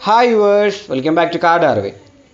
hi viewers welcome back to കാർഡ് അറിവ്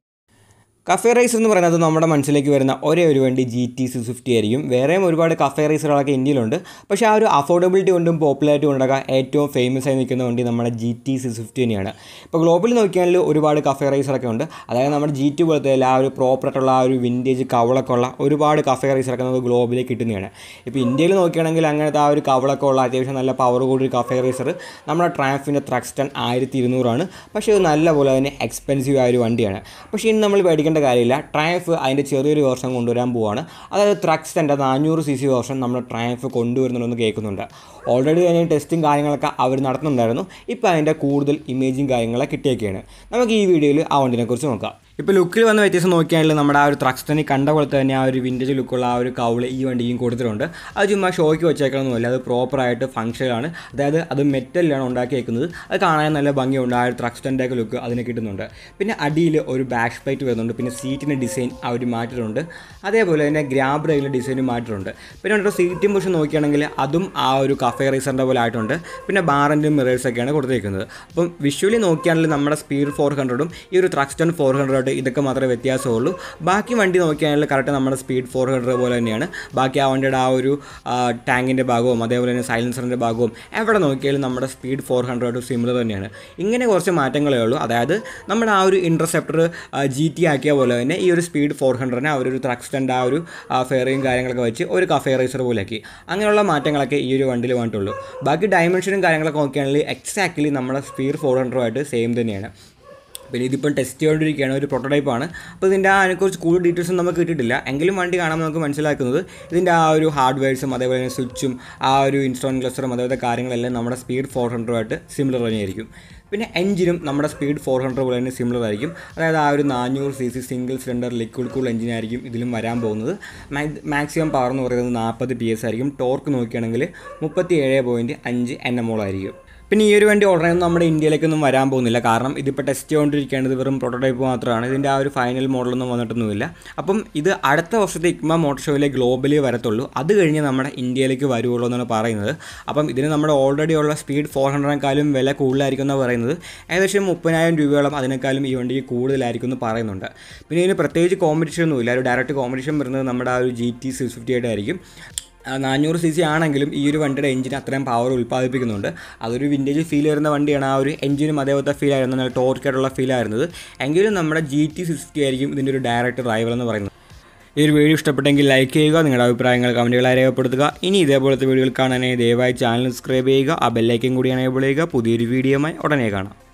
cafe racer എന്ന് പറയുന്നത് നമ്മുടെ മനസ്സിലേക്ക് വരുന്ന ഒരേ ഒരു വണ്ടി ജി ടി സി ഫിഫ്റ്റി ആയിരിക്കും വേറെയും ഒരുപാട് കഫേ റൈസുകളൊക്കെ ഇന്ത്യയിലുണ്ട് പക്ഷേ ആ ഒരു അഫോർഡബിലിറ്റി കൊണ്ടും പോപ്പുലാരിറ്റി കൊണ്ടൊക്കെ ഏറ്റവും ഫേമസ് ആയി നിൽക്കുന്ന വണ്ടി നമ്മുടെ ജി ടി സി ഫിഫ്റ്റി തന്നെയാണ് ഇപ്പോൾ ഗ്ലോബലിൽ നോക്കിയാൽ ഒരുപാട് കഫേ റൈസറൊക്കെ ഉണ്ട് അതായത് നമ്മുടെ ജി ടി പോലത്തെ ആ ഒരു പ്രോപ്പറായിട്ടുള്ള ആ ഒരു വിൻറ്റേജ് കവളൊക്കെ ഉള്ള ഒരുപാട് കഫേ റൈസറൊക്കെ നമുക്ക് ഗ്ലോബലിൽ കിട്ടുന്നതാണ് ഇപ്പോൾ ഇന്ത്യയിൽ നോക്കുകയാണെങ്കിൽ അങ്ങനത്തെ ആ ഒരു കവളൊക്കെ ഉള്ള അത്യാവശ്യം നല്ല പവർ കൂടി ഒരു കഫേ റൈസർ നമ്മുടെ ട്രാഫിൻ്റെ ത്രക്സ്റ്റൺ ആയിരത്തി ഇരുന്നൂറാണ് പക്ഷേ ഇത് നല്ല പോലെ തന്നെ എക്സ്പെൻസീവ് ആയ ഒരു വണ്ടിയാണ് പക്ഷേ ഇനി നമ്മൾ പേടിക്കേണ്ട കാര്യമില്ല ട്രയംഫ് അതിൻ്റെ ചെറിയൊരു വേർഷൻ കൊണ്ടുവരാൻ പോവാണ് അതായത് ട്രക്സ്റ്റൻ്റെ നാനൂറ് സി സി വേർഷൻ നമ്മുടെ ട്രയംഫ് കൊണ്ടുവരുന്നുണ്ടെന്ന് കേൾക്കുന്നുണ്ട് ഓൾറെഡി അതിന് ടെസ്റ്റും കാര്യങ്ങളൊക്കെ അവർ നടത്തുന്നുണ്ടായിരുന്നു ഇപ്പോൾ അതിൻ്റെ കൂടുതൽ ഇമേജും കാര്യങ്ങളൊക്കെ കിട്ടിയൊക്കെയാണ് നമുക്ക് ഈ വീഡിയോയിൽ ആ വണ്ടിനെക്കുറിച്ച് നോക്കാം ഇപ്പോൾ ലുക്കിൽ വന്ന വ്യത്യാസം നോക്കിയാണെങ്കിൽ നമ്മുടെ ആ ഒരു ത്രക്സ്റ്റനി കണ്ട പോലെ തന്നെ ആ ഒരു വിൻറ്റേജ് ലുക്കുള്ള ആ ഒരു കൗള് ഈ വണ്ടിയും കൊടുത്തിട്ടുണ്ട് അത് ചുമ്മാ ഷോയ്ക്ക് വെച്ചേക്കണമെന്നില്ല അത് പ്രോപ്പറായിട്ട് ഫംഗ്ഷനാണ് അതായത് അത് മെറ്റലിലാണ് ഉണ്ടാക്കിയേക്കുന്നത് അത് കാണാൻ നല്ല ഭംഗിയുണ്ട് ആ ഒരു ത്രക്സ്റ്റൻ്റെ ഒക്കെ ലുക്ക് അതിന് കിട്ടുന്നുണ്ട് പിന്നെ അടിയിൽ ഒരു ബാക്ക് പ്ലേറ്റ് വരുന്നുണ്ട് പിന്നെ സീറ്റിൻ്റെ ഡിസൈൻ അവർ മാറ്റിയിട്ടുണ്ട് അതേപോലെ തന്നെ ഗ്രാബ് റെയിലെ ഡിസൈനും മാറ്റിയിട്ടുണ്ട് പിന്നെ നമ്മുടെ സീറ്റും പൊസിഷൻ നോക്കുകയാണെങ്കിൽ അതും ആ ഒരു കഫേ റൈസറിൻ്റെ പോലെ ആയിട്ടുണ്ട് പിന്നെ ബാറിൻ്റെയും മിറേഴ്സൊക്കെയാണ് കൊടുത്തേക്കുന്നത് അപ്പം വിഷ്വലി നോക്കിയാണെങ്കിൽ നമ്മുടെ സ്പീഡ് ഫോർ ഹൺഡ്രഡും ഈ ഒരു ത്രക്സ്റ്റൺ ഫോർ ഹൺഡ്രഡ് ഇതൊക്കെ മാത്രമേ വ്യത്യാസമുള്ളൂ ബാക്കി വണ്ടി നോക്കിയാണെങ്കിൽ കറക്റ്റ് നമ്മുടെ സ്പീഡ് ഫോർ ഹൺഡ്രഡ് പോലെ തന്നെയാണ് ബാക്കി ആ വണ്ടിയുടെ ആ ഒരു ടാങ്കിൻ്റെ ഭാഗവും അതേപോലെ തന്നെ സൈലൻസറിൻ്റെ ഭാഗവും എവിടെ നോക്കിയാലും നമ്മുടെ സ്പീഡ് ഫോർ ഹൺഡ്രഡ് സിമിലർ തന്നെയാണ് ഇങ്ങനെ കുറച്ച് മാറ്റങ്ങളേ ഉള്ളൂ അതായത് നമ്മുടെ ആ ഒരു ഇൻട്രസെപ്റ്റർ ജി ടി ആക്കിയ പോലെ തന്നെ ഈ ഒരു സ്പീഡ് ഫോർ ഹൺഡ്രഡിനെ അവരൊരു ത്രക്സ്റ്റൻ്റെ ആ ഒരു ഫെയറിയും കാര്യങ്ങളൊക്കെ വെച്ച് ഒരു കഫേ റൈസർ പോലെ ആക്കി അങ്ങനെയുള്ള മാറ്റങ്ങളൊക്കെ ഈ ഒരു വണ്ടിയിൽ വേണ്ടിട്ടുള്ളൂ ബാക്കി ഡയമെൻഷനും കാര്യങ്ങളൊക്കെ നോക്കുകയാണെങ്കിൽ എക്സാക്ട്ലി നമ്മുടെ സ്പീഡ് ഫോർ ഹൺഡ്രഡുമായിട്ട് സെയിം തന്നെയാണ് പിന്നെ ഇതിപ്പം ടെസ്റ്റ് ചെയ്തുകൊണ്ടിരിക്കുകയാണ് ഒരു പ്രോട്ടോടൈപ്പാണ് അപ്പോൾ ഇതിൻ്റെ അതിനെക്കുറിച്ച് കൂടുതൽ ഡീറ്റെയിൽസും നമുക്ക് കിട്ടിയിട്ടില്ല എങ്കിലും വണ്ടി കാണാൻ നമുക്ക് മനസ്സിലാക്കുന്നത് ഇതിൻ്റെ ആ ഒരു ഹാർഡ്വെയർസും അതേപോലെ തന്നെ സ്വിച്ചും ആ ഒരു ഇൻസ്റ്റോൺ ക്ലസ്റ്ററും അതേപോലത്തെ കാര്യങ്ങളെല്ലാം നമ്മുടെ സ്പീഡ് ഫോർ ഹൺഡ്രഡുമായിട്ട് സിമിലർ തന്നെയായിരിക്കും പിന്നെ എഞ്ചിനും നമ്മുടെ സ്പീഡ് ഫോർ ഹൺഡ്രഡ് പോലെ തന്നെ സിമിലർ ആയിരിക്കും അതായത് ആ ഒരു നാനൂറ് C C single cylinder liquid cool എഞ്ചിനായിരിക്കും ഇതിലും വരാൻ പോകുന്നത് മാക്സിമം പവർ എന്ന് പറയുന്നത് നാൽപ്പത് പി എസ് ആയിരിക്കും ടോർക്ക് നോക്കുകയാണെങ്കിൽ മുപ്പത്തി ഏഴ് പോയിൻറ്റ് അഞ്ച് എൻ എം ആയിരിക്കും പിന്നെ ഈ ഒരു വണ്ടി ഉടനെ നമ്മുടെ ഇന്ത്യയിലേക്കൊന്നും വരാൻ പോകുന്നില്ല കാരണം ഇതിപ്പോൾ ടെസ്റ്റ് ചെയ്തുകൊണ്ടിരിക്കേണ്ടത് വെറും പ്രോട്ടോടൈപ്പ് മാത്രമാണ് ഇതിൻ്റെ ആ ഒരു ഫൈനൽ മോഡലൊന്നും വന്നിട്ടൊന്നുമില്ല അപ്പം ഇത് അടുത്ത വർഷത്തെ ഇക്മ മോട്ടോർ ഷോയിലെ ഗ്ലോബലി വരത്തുള്ളൂ അത് കഴിഞ്ഞ് നമ്മുടെ ഇന്ത്യയിലേക്ക് വരുള്ളൂ എന്നാണ് പറയുന്നത് അപ്പം ഇതിന് നമ്മുടെ ഓൾറെഡി ഉള്ള സ്പീഡ് ഫോർ ഹൺഡ്രഡിനേക്കാളും വില കൂടുതലായിരിക്കും എന്നാണ് പറയുന്നത് ഏകദേശം മുപ്പതിനായിരം രൂപയോളം അതിനേക്കാളും ഈ വണ്ടിക്ക് കൂടുതലായിരിക്കും എന്ന് പറയുന്നുണ്ട് പിന്നെ ഇതിന് പ്രത്യേകിച്ച് കോമ്പറ്റീഷൻ ഒന്നുമില്ല ഒരു ഡയറക്റ്റ് കോമ്പറ്റീഷൻ വരുന്നത് നമ്മുടെ ആ ഒരു ജി ടി സിക്സ് ഫിഫ്റ്റി ആയിട്ടായിരിക്കും നാനൂറ് സി സി ആണെങ്കിലും ഈ ഒരു വണ്ടിയുടെ എഞ്ചിന് അത്രയും പവർ ഉൽപ്പാദിപ്പിക്കുന്നുണ്ട് അതൊരു വിൻറ്റേജ് ഫീൽ വരുന്ന വണ്ടിയാണ് ആ ഒരു എഞ്ചിനും അതേപോലത്തെ ഫീൽ ആയിരുന്നു നല്ല ടോർക്കായിട്ടുള്ള ഫീൽ ആയിരുന്നത് എങ്കിലും നമ്മുടെ ജി ടി ഫിഫ്റ്റി ആയിരിക്കും ഇതിൻ്റെ ഒരു ഡയറക്റ്റ് റൈവൽ എന്ന് പറയുന്നത് ഈ ഒരു വീഡിയോ ഇഷ്ടപ്പെട്ടെങ്കിൽ ലൈക്ക് ചെയ്യുക നിങ്ങളുടെ അഭിപ്രായങ്ങൾ കമൻറ്റുകളായി രേഖപ്പെടുത്തുക ഇനി ഇതേപോലത്തെ വീഡിയോകൾ കാണാനായി ദയവായി ചാനൽ സബ്സ്ക്രൈബ് ചെയ്യുക ആ ബെല്ലൈക്കൻ കൂടി എനേബിൾ ചെയ്യുക പുതിയൊരു വീഡിയോയുമായി ഉടനെ കാണാം